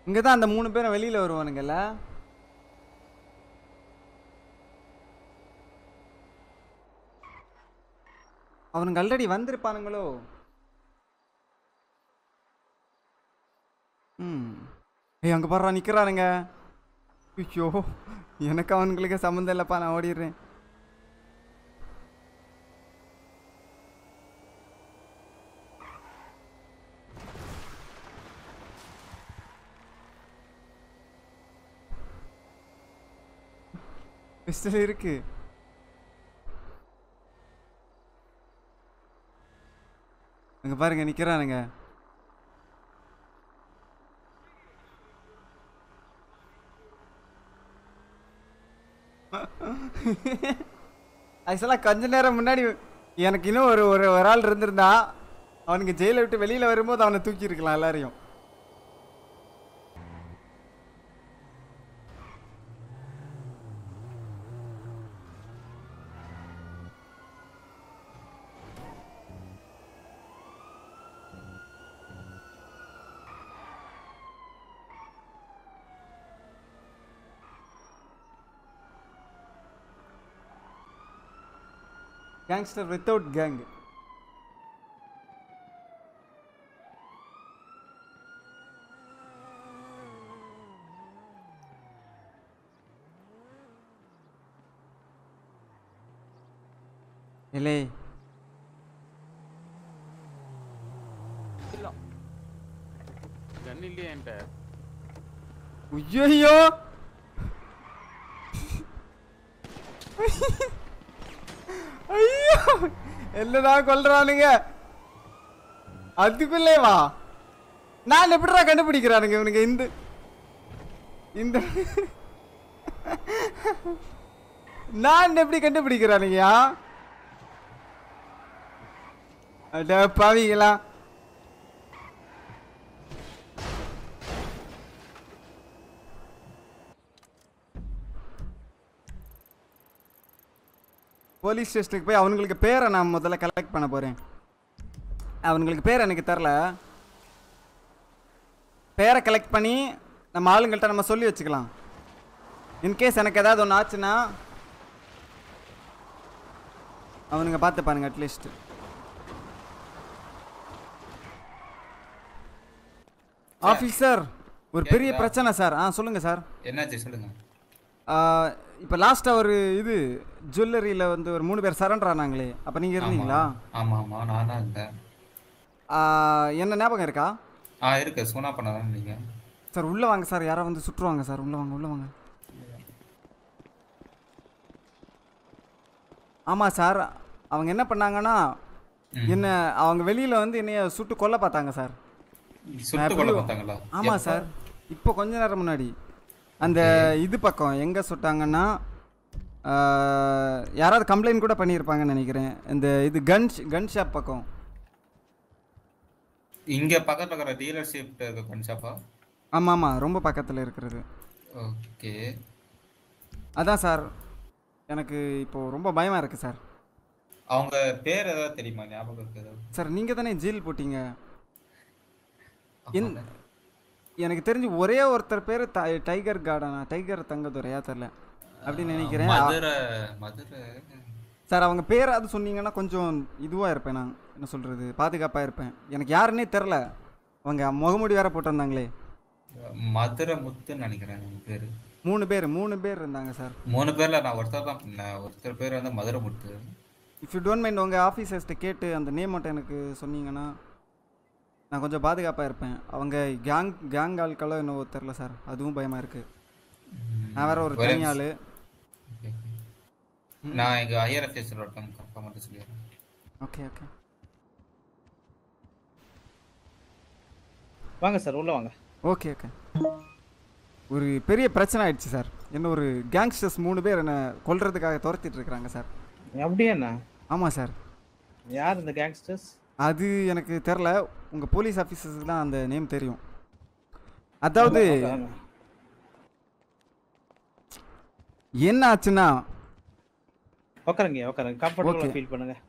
இங்கே தான் அந்த மூணு பேரும் வெளியில் வருவானுங்கல்ல அவனுங்க ஆல்ரெடி வந்திருப்பானுங்களோ ம் ஏய் அங்கே பாடுறா நிற்கிறானுங்க ஐயோ எனக்கு அவனுங்களுக்கு சம்மந்தம் இல்லைப்பா நான் ஓடிடுறேன் பிஸ்டல் இருக்கு அங்க பாருங்க நிக்கிறானுங்க ஆக்சுவலாக கொஞ்ச நேரம் முன்னாடி எனக்கு இன்னும் ஒரு ஒரு ஒரு ஆள் இருந்திருந்தா அவனுக்கு ஜெயிலை விட்டு வெளியில் வரும்போது அவனை தூக்கி இருக்கலாம் எல்லாரையும் கேங்ஸ்டர் வித்தவுட் கேங் இல்லை இல்ல கன் இல்லையா என்கிட்ட ஐயோ ஐயோ என்னடா கொல்றானுங்க அதுக்குள்ளே வா நான் எப்படிடா கண்டுபிடிக்கிறானுங்க இவனுங்க இந்த இந்த நான் எப்படி கண்டுபிடிக்கிறானுங்கயா அட பாவிங்களா போலீஸ் ஸ்டேஷனுக்கு போய் அவனுங்களுக்கு பேரை நான் முதல்ல கலெக்ட் பண்ண போகிறேன் அவனுங்களுக்கு பேர் எனக்கு தெரில பேரை கலெக்ட் பண்ணி நம்ம ஆளுங்கள்ட்ட நம்ம சொல்லி வச்சுக்கலாம் இன்கேஸ் எனக்கு ஏதாவது ஒன்று ஆச்சுன்னா அவனுங்க பார்த்து பாருங்க அட்லீஸ்ட் ஆஃபீஸர் ஒரு பெரிய கேக்குதா? பிரச்சனை சார் ஆ சொல்லுங்கள் சார் என்னாச்சு சொல்லுங்க இப்போ லாஸ்ட்டாக ஒரு இது ஜுவல்லரியில் வந்து ஒரு மூணு பேர் சரண்டர் ஆனாங்களே அப்போ நீங்கள் இருந்தீங்களா ஆமா ஆமா நான் தான் இருந்தேன் ஆ, என்ன ஞாபகம் இருக்கா ஆ இருக்கு சோனா பண்ண தான் நீங்க சார் உள்ளே வாங்க சார் யாரோ வந்து சுற்றுவாங்க சார் உள்ளே வாங்க உள்ளே வாங்க ஆமாம் சார் அவங்க என்ன பண்ணாங்கன்னா என்ன அவங்க வெளியில் வந்து என்னைய சுட்டு கொல்ல பார்த்தாங்க சார் சுட்டு கொலை பார்த்தாங்களா ஆமாம் சார் இப்போ கொஞ்ச நேரம் முன்னாடி அந்த இது பக்கம் எங்கே சுட்டாங்கன்னா ஆ, யாராவது கம்ப்ளைண்ட் கூட பண்ணியிருப்பாங்கன்னு நினைக்கிறேன் இந்த இது கன் கன் ஷாப் பக்கம் இங்க பக்கத்துல இருக்கிற டீலர்ஷிப் இருக்க கன்ஷாப்பா ஆமாம் ஆமாம் ரொம்ப பக்கத்தில் இருக்கிறது ஓகே அதான் சார் எனக்கு இப்போது ரொம்ப பயமாக இருக்குது சார் அவங்க பேர் ஏதாவது தெரியுமா ஞாபகம் இருக்கு ஏதாவது? சார் நீங்கள் தானே ஜெயில் போட்டீங்க என் எனக்கு தெரிஞ்சு ஒரே ஒருத்தர் பேர் டைகர் கார்டனா டைகர் தங்கதுரையா தெரில அப்படின்னு நினைக்கிறேன் அ- மதுரை மதுரை சார் அவங்க பேராவது சொன்னீங்கன்னா கொஞ்சம் இதுவாக இருப்பேன் நான் என்ன சொல்கிறது பாதுகாப்பாக இருப்பேன் எனக்கு யாருன்னே தெரில அவங்க முகமுடி வேற போட்டிருந்தாங்களே மதுரை முத்துன்னு நினைக்கிறேன் அவங்க பேரு மூணு பேர் மூணு பேர் இருந்தாங்க சார் மூணு பேர்ல நான் ஒருத்தர் தான் பண்ணேன் ஒருத்தர் பேர் வந்து Madurai Muthu if you don't mind உங்கள் ஆஃபீஸர்ஸ்ட்ட கேட்டு அந்த நேம் மட்டும் எனக்கு சொன்னீங்கன்னா நான் கொஞ்சம் பாதுகாப்பாக இருப்பேன் அவங்க கேங் கேங் ஆட்களோ என்னவோ தெரில சார் அதுவும் பயமாக இருக்குது நான் வேற ஒரு ஒரே தனி ஆள் Okay, okay. நான் எங்க ஐயர் அஃபீஸர் ஒருத்தவங்க கன்ஃபார்ம் மட்டும் சொல்லிடுறேன் ஓகே ஓகே வாங்க சார் உள்ள வாங்க ஓகே ஓகே ஒரு பெரிய பிரச்சனை ஆயிடுச்சு சார் என்ன ஒரு கேங்ஸ்டர்ஸ் மூணு பேர் என்னை கொல்றதுக்காக துரத்திட்டு இருக்கிறாங்க சார் அப்படியே என்ன ஆமாம் சார் யார் இந்த கேங்ஸ்டர்ஸ் அது எனக்கு தெரில உங்கள் போலீஸ் ஆஃபீஸர்ஸுக்கு தான் அந்த நேம் தெரியும் அதாவது என்ன ஆச்சுன்னா உட்காருங்க உட்காருங்க கம்ஃபர்டபுளாக Okay. ஃபீல் பண்ணுங்க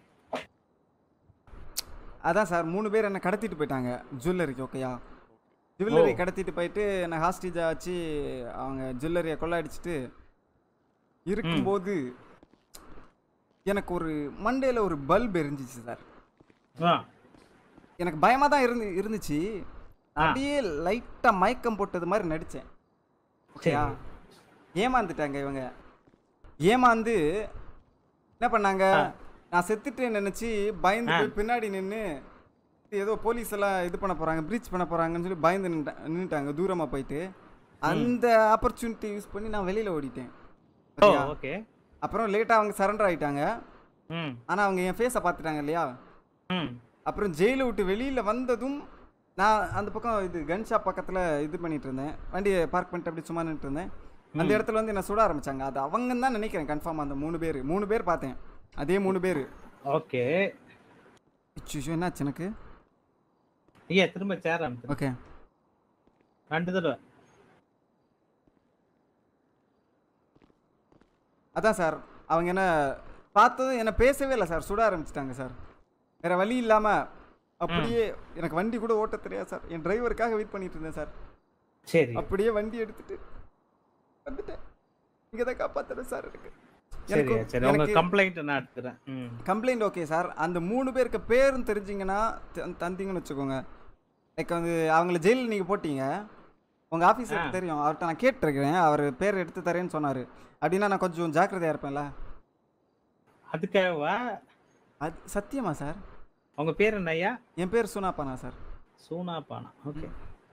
அதான் சார் மூணு பேர் என்னை கடத்திட்டு போயிட்டாங்க ஜுவல்லரிக்கு ஓகேயா ஜுவல்லரி ஓ. கடத்திட்டு போயிட்டு நான் ஹாஸ்டேஜா வச்சு அவங்க ஜுவல்லரியை கொள்ளையடிச்சிட்டு இருக்கும்போது எனக்கு ஒரு மண்டேல ஒரு பல்ப் எரிஞ்சிச்சு சார் ஆ எனக்கு பயமாக தான் இருந்து இருந்துச்சு அப்படியே லைட்டாக மயக்கம் போட்டது மாதிரி நடித்தேன் ஓகேயா ஏமாந்துட்டாங்க இவங்க ஏமாந்து என்ன பண்ணாங்க நான் செத்துட்டேன்னு நினச்சி பயந்து போய் பின்னாடி நின்று ஏதோ போலீஸ் எல்லாம் இது பண்ண போகிறாங்க ப்ரீச் பண்ண போகிறாங்கன்னு சொல்லி பயந்து நின்னுட்டா- நின்னுட்டாங்க தூரமாக போயிட்டு அந்த ஆப்பர்ச்சுனிட்டி யூஸ் பண்ணி நான் வெளியில் ஓடிட்டேன் ஓ ஓகேயா? ஓகே அப்புறம் லேட்டாக அவங்க சரண்டர் ஆயிட்டாங்க ம் ஆனால் அவங்க என் ஃபேஸை பார்த்துட்டாங்க இல்லையா ம் அப்புறம் ஜெயிலை விட்டு வெளியில் வந்ததும் நான் அந்த பக்கம் இது கன் ஷாப் பக்கத்தில் இது பண்ணிட்டு இருந்தேன் வண்டியை பார்க் பண்ணிட்டு அப்படி சும்மா நின்றுட்டு இருந்தேன் அந்த இடத்துல வந்து என்ன சுட ஆரம்பிச்சாங்க அது அவங்க தான் நினைக்கிறேன் கன்ஃபார்ம் அந்த மூணு பேர் மூணு பேர் பார்த்தேன் அதே மூணு பேர் ஓகே இச்சு என்னாச்சு எனக்கு ஐயா திரும்ப சேர் அமுத்து ஓகே ரெண்டு தடவை அதான் சார் அவங்க என்ன பார்த்ததும் என்ன பேசவே இல்லை சார் சுட ஆரம்பிச்சிட்டாங்க சார் வேற வழி இல்லாமல் அப்படியே எனக்கு வண்டி கூட ஓட்ட தெரியாது சார் என் டிரைவருக்காக வெயிட் பண்ணிட்டு இருந்தேன் சார் சரி அப்படியே வண்டி எடுத்துட்டு வந்துட்டேன் இங்கே தான் காப்பாத்துறேன் சார் எனக்கு சரி எனக்கு- சரி உங்க எனக்கு கம்ப்ளைண்ட் நான் எடுத்துக்கிறேன் ம் கம்ப்ளைண்ட் ஓகே சார் அந்த மூணு பேருக்கு பேரும் தெரிஞ்சிங்கன்னா த- தந்தீங்கன்னு வச்சுக்கோங்க லைக் வந்து அவங்கள ஜெயிலில் நீங்கள் போட்டீங்க உங்கள் ஆஃபீஸருக்கு தெரியும் அவர்கிட்ட நான் கேட்டிருக்கிறேன் அவர் பேர் எடுத்து தரேன்னு சொன்னார் அப்படின்னா நான் கொஞ்சம் ஜாக்கிரதையாக இருப்பேன்ல அதுக்காகவா அது சத்தியமா சார் உங்க பேர் என்ன ஐயா என் பேர் சுனாப்பானா சார் சூனா பானா ஓகே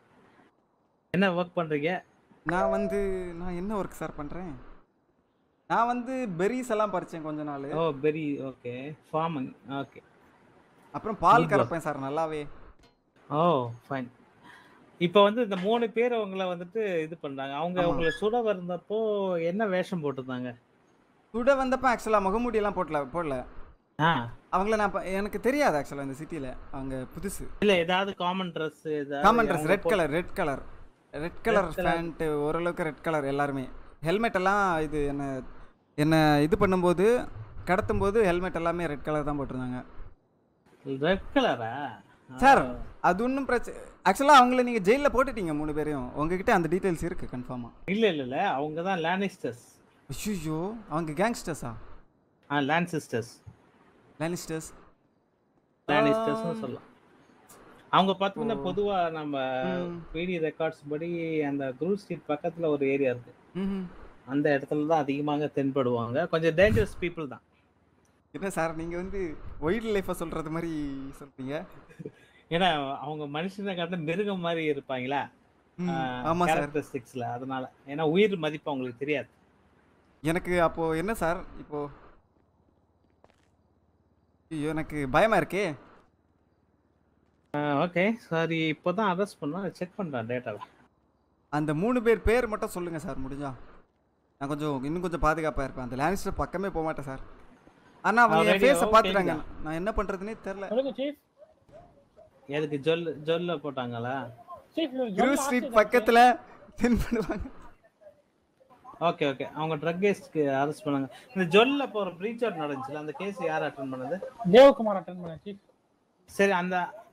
என்ன ஒர்க் பண்றீங்க நான் வந்து நான் என்ன ஒர்க் சார் பண்ணுறேன் நான் வந்து பெரிஸ் எல்லாம் பறிச்சேன் கொஞ்ச நாள் oh berry okay farming okay அப்புறம் பால் Good கறப்பேன் சார் நல்லாவே ஓ ஃபைன் இப்போ வந்து இந்த மூணு பேர் உங்களை வந்துட்டு இது பண்றாங்க அவங்க ஆமா. உங்களை சுட வந்தப்போ என்ன வேஷம் போட்டிருந்தாங்க சுட வந்தப்ப ஆக்சுவலாக முகமூடி எல்லாம் போடல போடல ஆ அவங்கள நான் ப- எனக்கு தெரியாது ஆக்சுவலாக இந்த சிட்டியில் அவங்க புதுசு இல்ல ஏதாவது காமன் ட்ரெஸ் ஏதாவது காமன் ட்ரெஸ் அவங்க red colour red colour red colour colour. Pant ஓரளவுக்கு ரெட் கலர் எல்லாருமே ஹெல்மெட் எல்லாம் இது என்ன என்ன இது பண்ணும்போது கடத்தும் போது ஹெல்மெட் எல்லாமே ரெட் கலர் தான் போட்டிருந்தாங்க ரெட் கலரா சார் அது ஒன்றும் பிரச்சனை ஆக்சுவலாக அவங்கள நீங்கள் ஜெயிலில் போட்டுட்டீங்க மூணு பேரையும் உங்ககிட்ட அந்த டீட்டெயில்ஸ் இருக்குது கன்ஃபார்மாக இல்ல இல்ல இல்ல அவங்க தான் லேனிஸ்டர்ஸ் ஐயோ அவங்க கேங்ஸ்டர்ஸா ஆ லேண்ட் சிஸ்டர்ஸ் லேனிஸ்டர்ஸ் லேனிஸ்டர்ஸ்னு சொல்லலாம் அவங்க பார்த்தீங்கன்னா பொதுவா நம்ம ம். பிடி ரெக்கார்ட்ஸ் படி அந்த குரூப் ஸ்ட்ரீட் பக்கத்துல ஒரு ஏரியா இருக்கு ம் அந்த இடத்துல தான் அதிகமாக தென்படுவாங்க கொஞ்சம் டேஞ்சரஸ் பீப்புள் தான் என்ன சார் நீங்கள் வந்து ஒயில்ட் லைஃப்பை சொல்கிறது மாதிரி சொல்கிறீங்க ஏன்னா அவங்க மனுஷனை காட்ட மிருகம் மாதிரி இருப்பாங்களா ஆமாம் சார் கேரக்டரிஸ்டிக்ஸ்ல அதனால ஏன்னா உயிர் மதிப்பு அவங்களுக்கு தெரியாது எனக்கு அப்போ என்ன சார் இப்போ ஐயோ எனக்கு பயமா இருக்கே ஓகே சாரி இப்போதான் அரெஸ்ட் பண்ணோம் செக் பண்றேன் டேட்டாவை அந்த மூணு பேர் பேர் மட்டும் சொல்லுங்க சார் முடிஞ்சா நான் கொஞ்சம் இன்னும் கொஞ்சம் பாதுகாப்பா இருப்பேன் அந்த லேனிஸ்டர் பக்கமே போக மாட்டேன் சார் ஆனா அவங்க என் Already ஃபேஸை okay பார்த்துட்டாங்க தான். நான் என்ன பண்றதுனே தெரியல சொல்லுங்க சீஃப் எதுக்கு ஜொல் ஜொல்ல போட்டாங்களா சீஃப் குரு ஸ்ட்ரீட் பக்கத்துல தென் பண்ணுவாங்க ஓகே ஓகே அவங்க ட்ரக் கேஸ்க்கு அரெஸ்ட் பண்ணாங்க இந்த ஜொல்ல போற ப்ரீச் அவுட் நடந்துச்சுல அந்த கேஸ் யார் அட்டன் பண்ணது தேவகுமார் அட்டன் பண்ண சீஃப் சரி அந்த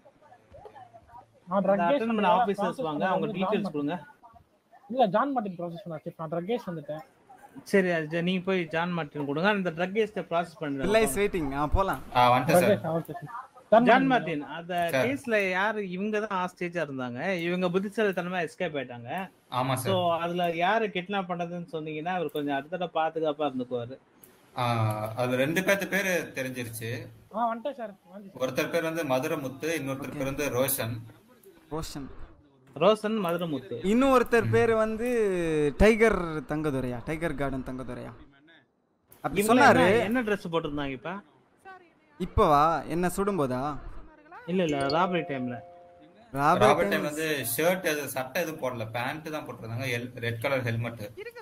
நான் ட்ரக் அட்டன் பண்ண ஆபீசர்ஸ் வாங்க அவங்க டீடைல்ஸ் கொடுங்க இல்ல ஜான் மார்ட்டின் ப்ராசஸ் பண்ண சீஃப் நான் ட்ரக் கேஸ் வந்துட்டேன் சரி அது நீங்க போய் ஜான் மார்ட்டின் கொடுங்க அந்த ட்ரக் கேஸ்ட ப்ராசஸ் இல்லை பண்ணுங்க இஸ் வெயிட்டிங் ஆ போலாம் ஆ வந்துட்டேன் drug sir case okay chief John Martin அந்த Sir. கேஸ்ல யாரு இவங்க தான் ஆஸ்டேஜா இருந்தாங்க இவங்க புத்திசாலித்தனமா எஸ்கேப் ஆயிட்டாங்க ஆமா சோ சார் அதுல யாரு கிட்னாப் பண்ணதுன்னு சொன்னீங்கன்னா அவர் கொஞ்சம் அடுத்தட பாதுகாப்பா இருந்துக்குவாரு ஆ, அதுல ரெண்டு பேர்த்து பேரு தெரிஞ்சிருச்சு ஆ வந்துட்டேன் சார் வாங்க சார் ஒருத்தர் பேர் வந்து மதுரை முத்து இன்னொருத்தர் பேர் வந்து ரோஷன் ரோஷன் ரோசன் மதுரமுத்து இன்னும் ஒருத்தர் பேர் வந்து டைகர் தங்கதுரையா டைகர் கார்டன் தங்கதுரையா அப்படி இவங்க சொன்னாரு என்ன- என்ன ட்ரெஸ் போட்டிருந்தாங்க இப்ப இப்பவா என்ன சுடும்போதா இல்ல இல்ல ராபரி டைம்ல ராபர்ட் ராபர்ட் டைம் வந்து ஷர்ட் எது சட்டை எதுவும் போடல பேண்ட் தான் போட்டிருந்தாங்க ரெட் கலர் ஹெல்மெட்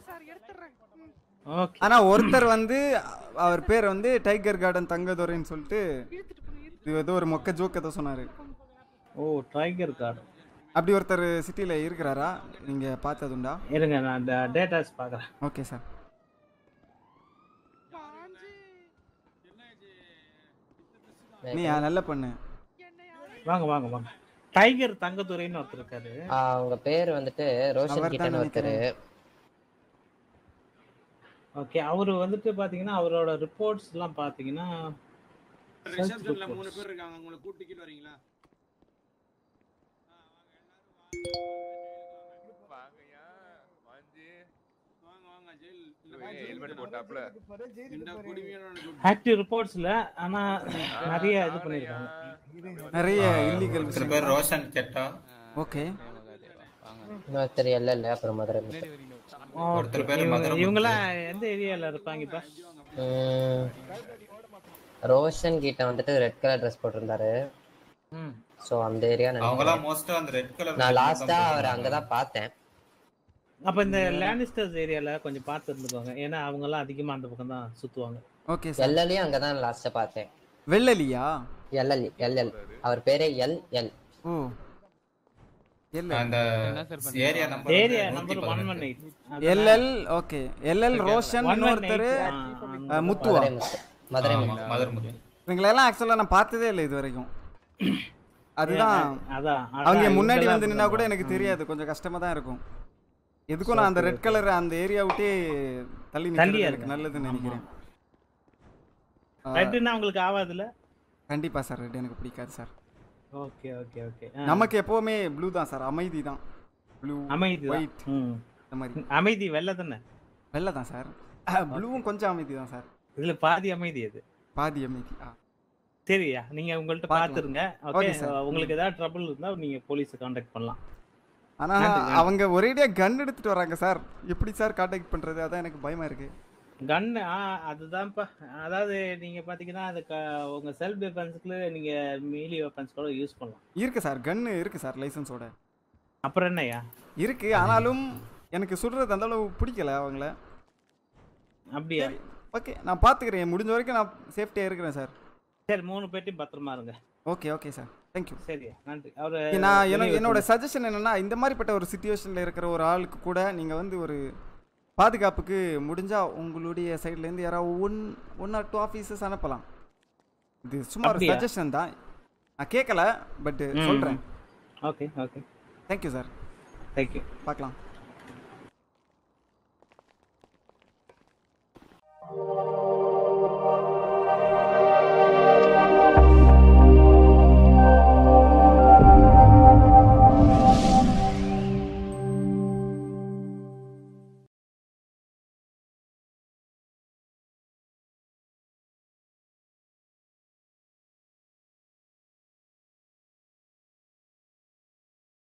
ஓகே ஆனா ஒருத்தர் வந்து அவர் பேர் வந்து டைகர் கார்டன் தங்கதுரைன்னு சொல்லிட்டு இது ஏதோ ஒரு மொக்க ஜோக் ஏதோ சொன்னாரு ஓ டைகர் கார்டு அப்படி ஒருத்தர் சிட்டில இருக்கிறாரா நீங்க பார்த்ததுண்டா இருங்க நான் டேட்டாஸ் பாக்குறேன் ஓகே சார் நீ நல்ல பண்ணு வாங்க வாங்க வாங்க டைகர் தங்கத்துறைன்னு ஒருத்தர் இருக்காரு ஆ, அவங்க பேர் வந்துட்டு ரோஷன் அவர்தான் கிட்டன் ஒருத்தர் நினைக்கிறேன். ஓகே அவரு வந்துட்டு பாத்தீங்கன்னா அவரோட ரிப்போர்ட்ஸ் எல்லாம் பாத்தீங்கன்னா ரிசப்ஷன்ல மூணு பேர் இருக்காங்க உங்களை கூட்டிக்கிட்டு வரீங்களா வாங்கய்யா வாஞ்சி வாங்க வாங்க ஜெயில் ஹெல்மெட் போட்டாப்ல இந்த குடிமையான ஆக்டிவ் ரிப்போர்ட்ஸ்ல ஆனா நிறைய இது பண்ணிருக்காங்க நிறைய இல்லீகல் சில பேர் ரோஷன் கெட்டா ஓகே இன்னொருத்தர் எல்எல் அப்புறம் மதுரை மிஸ். ஒருத்தர் பேரு இவங்க- மதுரை இவங்கெல்லாம் எந்த ஏரியால இருப்பாங்க இப்ப ம், ரோஷன் கிட்ட வந்துட்டு ரெட் கலர் ட்ரெஸ் போட்டிருந்தாரு ம். சோ அந்த ஏரியா அவங்க எல்லாம் மோஸ்டா அந்த ரெட் கலர் நான் லாஸ்டா அவர் அங்கதான் பார்த்தேன் அப்ப இந்த லேனிஸ்டர்ஸ் ஏரியால கொஞ்சம் பார்த்து இருந்துக்கோங்க ஏன்னா அவங்க எல்லாம் அதிகமா அந்த பக்கம் தான் சுத்துவாங்க ஓகே சார் எல்எல்லையும் அங்கதான் லாஸ்டா பார்த்தேன் வெள்ளலியா எல்எல் எல்எல் அவர் பேரே எல் எல் ஓ எல் அந்த area number area number one one eight L L okay L L Roshan இன்னொருத்தர் முத்துவா மதுரை மிஸ் மதுரை ஆமா, மிஸ் மதுரை முத்து இவங்களெல்லாம் ஆக்சுவலாக நான் பார்த்ததே இல்லை இது வரைக்கும் அதுதான் அதான் அவங்க அதான் முன்னாடி இவங்கெல்லாம் வந்து நின்னா கூட அப்படிதான். எனக்கு தெரியாது கொஞ்சம் கஷ்டமா தான் இருக்கும் எதுக்கும் நான் அந்த ரெட் கலர் அந்த ஏரியா விட்டே தள்ளி நிக்கிறது தள்ளியா எனக்கு இருங்க. நல்லதுன்னு நினைக்கிறேன் ஆ, ரெட்டுன்னா உங்களுக்கு ஆகாதுல்ல கண்டிப்பா சார் ரெட் எனக்கு பிடிக்காது சார் ஓகே ஓகே ஓகே நமக்கு எப்பவுமே ப்ளூ தான் சார் அமைதி தான் ப்ளூ அமைதி தான். ஒயிட் ம். இந்த மாதிரி அமைதி வெள்ளை தானே வெள்ளை தான் சார் ப்ளூவும் கொஞ்சம் அமைதி தான் சார் இதுல பாதி அமைதி அது பாதி அமைதி ஆ சரியா நீங்க உங்கள்ட்ட பார்க்கலாம். பாத்துருங்க ஓகே Okay, sir. உங்களுக்கு ஏதாவது ட்ரபிள் இருந்தா நீங்க போலீஸை காண்டாக்ட் பண்ணலாம் ஆனா நன்றி, நன்றி. அவங்க ஒரேடியா கன் எடுத்துட்டு வராங்க சார் எப்படி சார் காண்டாக்ட் பண்றது அதான் எனக்கு பயமா இருக்கு கன்னு ஆ அதுதான்ப்பா அதாவது நீங்க பாத்தீங்கன்னா அது க- உங்க செல்ஃப் டிஃபென்ஸ்க்கு நீங்க மீலி வெப்பன்ஸ் கூட யூஸ் பண்ணலாம் இருக்கு சார் கன்னு இருக்கு சார் லைசன்ஸோட அப்புறம் என்னய்யா இருக்கு ஆனாலும் எனக்கு சுடுறது அந்த அளவு பிடிக்கல அவங்கள அப்படியா ஓகே நான் பார்த்துக்கிறேன் முடிஞ்ச வரைக்கும் நான் சேஃப்டியாக இருக்கிறேன் சார் சரி மூணு பேர்ட்டையும் பத்திரமா இருங்க ஓகே ஓகே சார் தேங்க்யூ சரியா நன்றி அவரு நான் என்ன வெளிய என்னோட வச்சிருங்க. சஜஷன் என்னன்னா இந்த மாதிரிப்பட்ட ஒரு சுச்சுவேஷனில் இருக்கிற ஒரு ஆளுக்கு கூட நீங்கள் வந்து ஒரு பாதுகாப்புக்கு முடிஞ்சா உங்களுடைய சைட்லேருந்து யாராவது one one or two offices அனுப்பலாம் இது சும்மா ஒரு அப்படியா? சஜஷன் தான் நான் கேட்கல பட் ம். சொல்கிறேன் okay okay thank you sir thank you பார்க்கலாம்